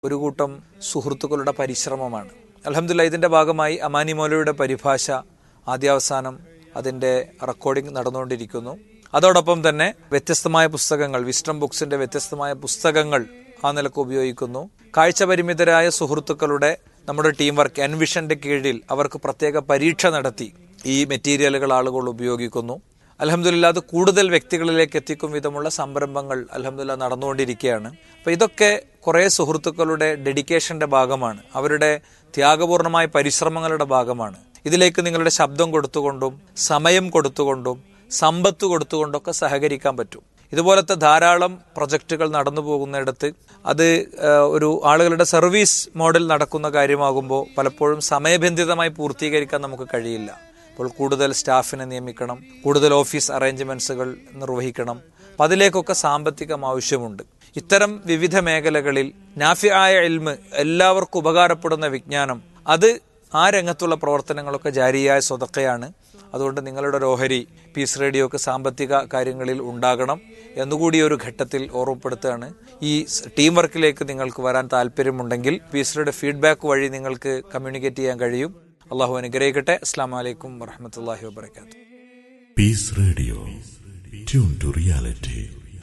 ഒരു കൂട്ടം സുഹൃത്തുക്കളുടെ പരിശ്രമമാണ് അലഹമില്ല ഇതിന്റെ ഭാഗമായി അമാനി മൗലയുടെ പരിഭാഷ ആദ്യാവസാനം അതിന്റെ റെക്കോർഡിംഗ് നടന്നുകൊണ്ടിരിക്കുന്നു അതോടൊപ്പം തന്നെ വ്യത്യസ്തമായ പുസ്തകങ്ങൾ വിസ്റ്റം ബുക്സിന്റെ വ്യത്യസ്തമായ പുസ്തകങ്ങൾ ആ നിലക്ക് ഉപയോഗിക്കുന്നു കാഴ്ചപരിമിതരായ സുഹൃത്തുക്കളുടെ നമ്മുടെ ടീം വർക്ക് എൻവിഷന്റെ കീഴിൽ അവർക്ക് പ്രത്യേക പരീക്ഷ നടത്തി ഈ മെറ്റീരിയലുകൾ ആളുകൾ ഉപയോഗിക്കുന്നു അലഹമില്ല അത് കൂടുതൽ വ്യക്തികളിലേക്ക് എത്തിക്കും വിധമുള്ള സംരംഭങ്ങൾ അലഹമില്ല നടന്നുകൊണ്ടിരിക്കുകയാണ് അപ്പൊ ഇതൊക്കെ കുറെ സുഹൃത്തുക്കളുടെ ഡെഡിക്കേഷന്റെ ഭാഗമാണ് അവരുടെ ത്യാഗപൂർണമായ പരിശ്രമങ്ങളുടെ ഭാഗമാണ് ഇതിലേക്ക് നിങ്ങളുടെ ശബ്ദം കൊടുത്തുകൊണ്ടും സമയം കൊടുത്തുകൊണ്ടും സമ്പത്ത് കൊടുത്തുകൊണ്ടൊക്കെ സഹകരിക്കാൻ പറ്റും ഇതുപോലത്തെ ധാരാളം പ്രൊജക്റ്റുകൾ നടന്നു പോകുന്നിടത്ത് അത് ഏഹ്, ഒരു ആളുകളുടെ സർവീസ് മോഡൽ നടക്കുന്ന കാര്യമാകുമ്പോൾ പലപ്പോഴും സമയബന്ധിതമായി പൂർത്തീകരിക്കാൻ നമുക്ക് കഴിയില്ല അപ്പോൾ കൂടുതൽ സ്റ്റാഫിനെ നിയമിക്കണം കൂടുതൽ ഓഫീസ് അറേഞ്ച്മെന്റ്സുകൾ നിർവഹിക്കണം അപ്പം അതിലേക്കൊക്കെ സാമ്പത്തികം ആവശ്യമുണ്ട് ഇത്തരം വിവിധ മേഖലകളിൽ നാഫിയായ എൽമ് എല്ലാവർക്കും ഉപകാരപ്പെടുന്ന വിജ്ഞാനം അത് ആ രംഗത്തുള്ള പ്രവർത്തനങ്ങളൊക്കെ ജാരിയായ സ്വതക്കയാണ് അതുകൊണ്ട് നിങ്ങളുടെ ഒരു ഓഹരി പീസ് റേഡിയോക്ക് സാമ്പത്തിക കാര്യങ്ങളിൽ ഉണ്ടാകണം എന്നുകൂടി ഒരു ഘട്ടത്തിൽ ഓർമ്മപ്പെടുത്തുകയാണ് ഈ സ് ടീം വർക്കിലേക്ക് നിങ്ങൾക്ക് വരാൻ താല്പര്യമുണ്ടെങ്കിൽ പീസ് റേഡിയോ ഫീഡ്ബാക്ക് വഴി നിങ്ങൾക്ക് കമ്മ്യൂണിക്കേറ്റ് ചെയ്യാൻ കഴിയും അള്ളാഹു അനുഗ്രഹിക്കട്ടെ അസ്സാം വലൈക്കും വറഹമത്തല്ലാഹി വാബർക്കാത്തു Peace Radio. Tune to reality.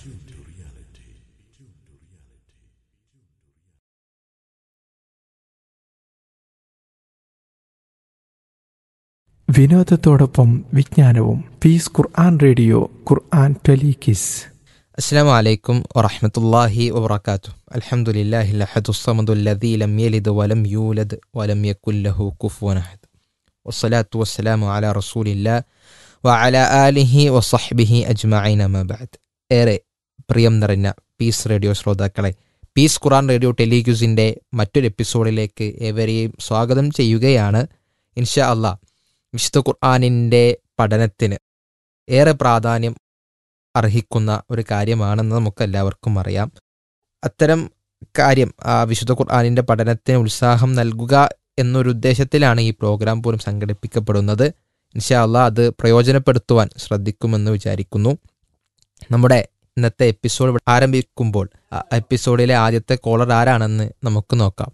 വിനോദത്തോടൊപ്പം വിജ്ഞാനവും പീസ് ഖുർആൻ റേഡിയോ ഖുർആൻ ടെലികിസ് السلام عليكم ورحمة الله وبركاته الحمد لله الأحد الصمد الذي لم يلد ولم يولد ولم يكن له كفوا أحد والصلاة والسلام على رسول الله وعلى آله وصحبه أجمعين ما بعد ഏറെ പ്രിയം നിറഞ്ഞ പീസ് റേഡിയോ ശ്രോതാക്കളെ പീസ് ഖുറാൻ റേഡിയോ ടെലിഗ്യൂസിൻ്റെ മറ്റൊരു എപ്പിസോഡിലേക്ക് ഏവരെയും സ്വാഗതം ചെയ്യുകയാണ് ഇൻഷാ അള്ളാ വിശുദ്ധ ഖുർആാനിൻ്റെ പഠനത്തിന് ഏറെ പ്രാധാന്യം അർഹിക്കുന്ന ഒരു കാര്യമാണെന്ന് നമുക്ക് എല്ലാവർക്കും അറിയാം അത്തരം കാര്യം ആ വിശുദ്ധ ഖുർആാനിൻ്റെ പഠനത്തിന് ഉത്സാഹം നൽകുക എന്നൊരു ഉദ്ദേശത്തിലാണ് ഈ പ്രോഗ്രാം പോലും സംഘടിപ്പിക്കപ്പെടുന്നത് ഇൻഷാ അള്ളാ അത് പ്രയോജനപ്പെടുത്തുവാൻ ശ്രദ്ധിക്കുമെന്ന് വിചാരിക്കുന്നു നമ്മുടെ ഇന്നത്തെ എപ്പിസോഡ് ആരംഭിക്കുമ്പോൾ ആ എപ്പിസോഡിലെ ആദ്യത്തെ കോളർ ആരാണെന്ന് നമുക്ക് നോക്കാം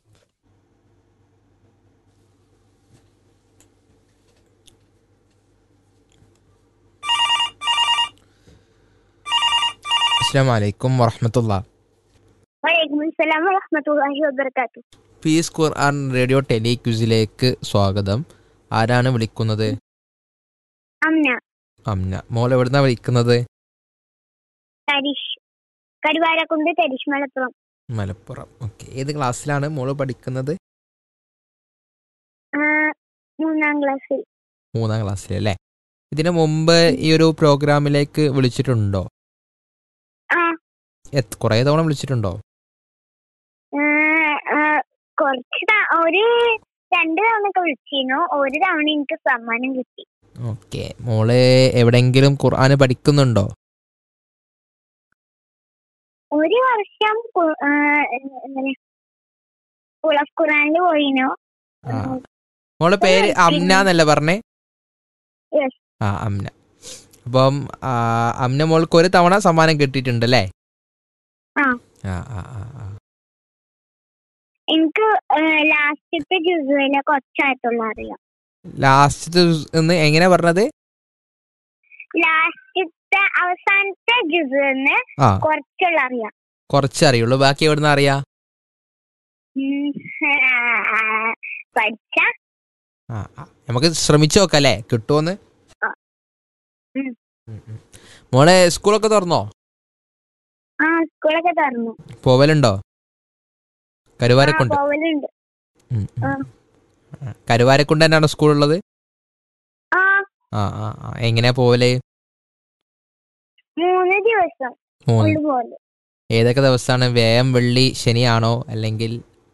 അസ്സാം വലൈക്കും വറഹമത്തുള്ള വലൈക്കും അസ്സലാം വറഹ്മത്തുള്ളാഹി വബറകാത്തു പീസ് ഖുർആൻ റേഡിയോ ടെലിക്യൂസിലേക്ക് സ്വാഗതം ആരാണ് വിളിക്കുന്നത് അമ്ന അമ്ന മോൾ എവിടുന്നാ വിളിക്കുന്നത് തരിഷ് കരുവാരക്കുണ്ട് തരിഷ് മലപ്പുറം മലപ്പുറം ഓക്കെ ഏത് ക്ലാസ്സിലാണ് മോള് പഠിക്കുന്നത് ആ, മൂന്നാം ക്ലാസ്സിൽ മൂന്നാം ക്ലാസ്സിൽ അല്ലേ ഇതിനു മുമ്പ് ഈ ഒരു പ്രോഗ്രാമിലേക്ക് വിളിച്ചിട്ടുണ്ടോ ആ എത്- കുറേ തവണ വിളിച്ചിട്ടുണ്ടോ ആ, ആ, കുറച്ച് ത- ഒരു രണ്ട് തവണ വിളിച്ചിരുന്നു ഒരു തവണ എനിക്ക് സമ്മാനം കിട്ടി ഓക്കെ മോള് എവിടെങ്കിലും ഖുർആന് പഠിക്കുന്നുണ്ടോ ഒരു വർഷം കു- ആ, എങ്ങനെ കുളഫ് ഖുറാനിൽ പോയിനു ആ മോളെ പേര് അമ്ന എന്നല്ല പറഞ്ഞേ Yes. ആ അമ്ന അപ്പം ആ, അമ്ന മോൾക്ക് ഒരു തവണ സമ്മാനം കിട്ടിയിട്ടുണ്ട് അല്ലേ ആ. ആ ആ ആ ആ എനിക്ക് ലാസ്റ്റത്തെ ജുസുവിലെ കുറച്ചായിട്ടുള്ള അറിയാം ലാസ്റ്റ് എന്ന് എങ്ങനെ പറഞ്ഞത് ലാസ്റ്റത്തെ അവസാനത്തെ ജുസുന്ന് ആ കുറച്ചുള്ള അറിയാം കുറച്ച് അറിയുള്ളൂ ബാക്കി എവിടുന്ന് അറിയാ ഉം, ആ, പഠിച്ച ആ ആ. നമുക്ക് ശ്രമിച്ചു നോക്കാം അല്ലേ കിട്ടുമോന്ന് ആ. ഉം. ഉം, ഉം. മോളെ സ്കൂളൊക്കെ തുറന്നോ ആ സ്കൂളൊക്കെ തുറന്നു പോവലുണ്ടോ ആ കരുവാരക്കുണ്ട് പോവലുണ്ട് ഉം, ഉം. ആ. ആ, കരുവാരക്കുണ്ട് തന്നെയാണോ സ്കൂളുള്ളത് ആ ആ ആ ആ എങ്ങനെയാ പോവല് മൂന്ന് ദിവസം മൂന്ന് ഉള്ളു പോലെ ഏതൊക്കെ ദിവസമാണ് വ്യായം വെള്ളി ശനിയാണോ അല്ലെങ്കിൽ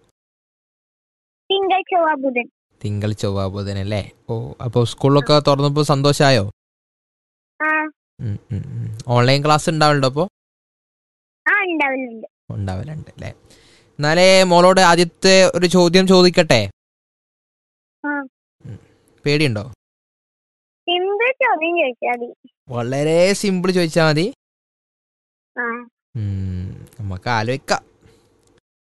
തിങ്കൾ ചൊവ്വ ബുധൻ തിങ്കൾ ചൊവ്വ ബുധൻ അല്ലേ ഓ അപ്പോൾ സ്കൂളിലൊക്കെ തുറന്നപ്പോൾ സന്തോഷമായോ ആ ഓൺലൈൻ ക്ലാസ് ഉണ്ടാവലുണ്ടോ അപ്പോൾ ആ ഉണ്ടാവലുണ്ട് ഉണ്ടാവലുണ്ട് അല്ലേ എന്നാലേ മോളോട് ആദ്യത്തെ ഒരു ചോദ്യം ചോദിക്കട്ടെ ആ ഉം. പേടിയുണ്ടോ സിമ്പിൾ ചോദ്യം ചോദിച്ചാൽ മതി വളരെ സിമ്പിൾ ചോദിച്ചാൽ മതി ആ ഉം, നമുക്ക് ആലോചിക്കാം